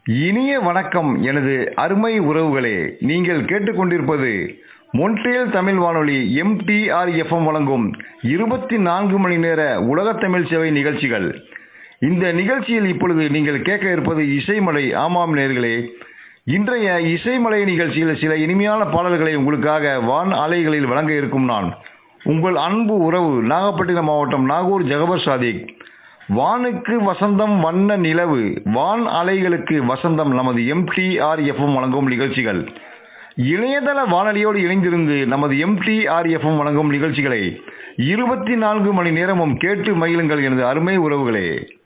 இனிய வணக்கம் எனது அருமை உறவுகளே நீங்கள் கேட்டுக்கொண்டிருப்பது மொன்ட்ரியல் தமிழ் வானொலி எம்டிஆர் எஃப்எம் வழங்கும் இருபத்தி நான்கு மணி நேர உலகத் தமிழ் சேவை நிகழ்ச்சிகள் இந்த நிகழ்ச்சியில் இப்பொழுது நீங்கள் கேட்க இருப்பது இசைமலை ஆமாம் நேர்களே இன்றைய இசைமலை நிகழ்ச்சியில் சில இனிமையான பாடல்களை உங்களுக்காக வான் அலைகளில் வழங்க இருக்கும் நான் உங்கள் அன்பு உறவு நாகப்பட்டினம் மாவட்டம் நாகூர் ஜகபர் சாதிக் வானுக்கு வசந்தம் வண்ண நிலவு வான் அலைகளுக்கு வசந்தம் நமது எம்டிஆர் எஃப்எம் வழங்கும் நிகழ்ச்சிகள் இணையதள வானொலியோடு இணைந்திருந்து நமது எம்டிஆர் எஃப்எம் வழங்கும் நிகழ்ச்சிகளை இருபத்தி நான்கு மணி நேரமும் கேட்டு மகிழுங்கள் எனது அருமை உறவுகளே